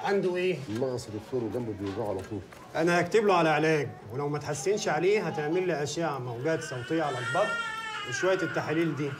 عنده ايه المغص يا دكتور وجنبه بيوجعه على طول انا هكتب له على علاج ولو ما تحسنش عليه هتعمل لي اشعه موجات صوتيه على البطن وشويه التحاليل دي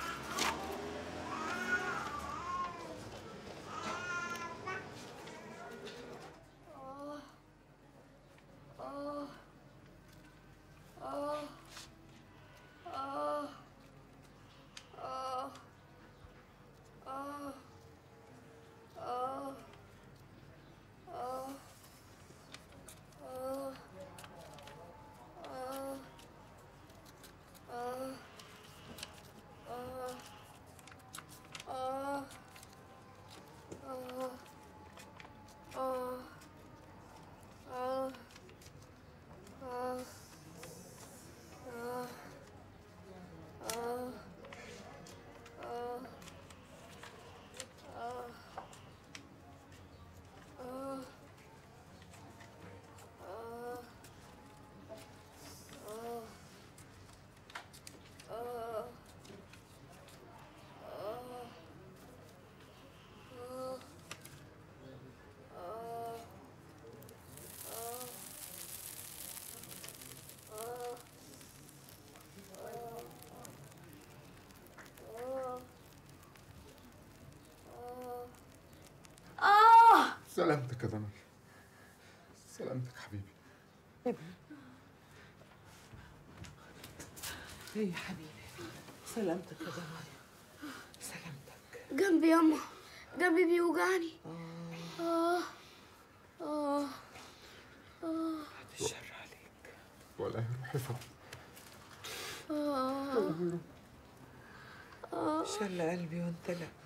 اه سلامتك يا دنيا سلامتك حبيبي ايه يا حبيبي سلامتك يا ضنايا سلامتك جنبي ياما جنبي بيوجعني اه اه اه الشر عليك ولا هي روحي فوق اه شل قلبي وانت لا